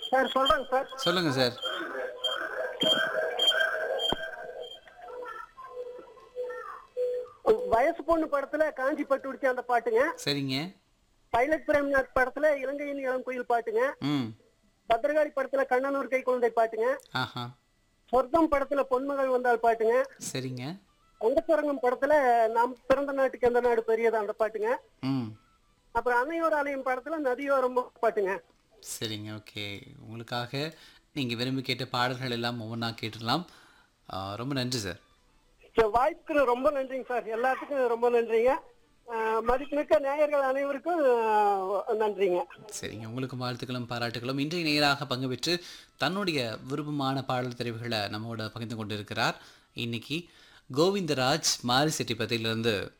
sir சொல்றேங்க sir சொல்லுங்க sir வயசு பொண்ணு படத்துல காஞ்சி பட்டு உடுத்தி அந்த பாட்டுங்க சரிங்க பைலட் பிரேம்நாத் படத்துல இலங்கையின் இளம் கோயில் பாட்டுங்க ம் பத்திரகாளி படத்துல கண்ணனூர் கை குழந்தை பாட்டுங்க ஆஹா சொர்க்கம் படத்துல பொன்மகள் வந்தால் பாட்டுங்க சரிங்க அங்கத்தரங்கம் படத்துல நாம் பிறந்த நாட்டுக்கு எந்த நாடு பெரியது அந்த பாட்டுங்க ம் அப்புறம் அன்னையோர் ஆலயம் படத்துல நதியோரம் பாட்டுங்க சரிங்க ஓகே உங்களுக்காக நீங்கள் விரும்பி கேட்ட பாடல்கள் எல்லாம் ஒவ்வொன்றா கேட்டுடலாம் ஆ, ரொம்ப நன்றி சார் சரி, வாய்ப்புக்கு ரொம்ப நன்றிங்க சார் எல்லாத்துக்கும் ரொம்ப நன்றிங்க அஹ், மதிப்புமிக்க நேயர்கள் அனைவருக்கும் அஹ், நன்றிங்க சரிங்க உங்களுக்கு வாழ்த்துக்களும் பாராட்டுகளும் இன்றைய நேராக பங்கு பெற்று தன்னுடைய விருப்பமான பாடல் தெரிவுகளை நம்மோட பகிர்ந்து கொண்டிருக்கிறார் இன்னைக்கு கோவிந்தராஜ் மாரிசெட்டிப்பத்திலிருந்து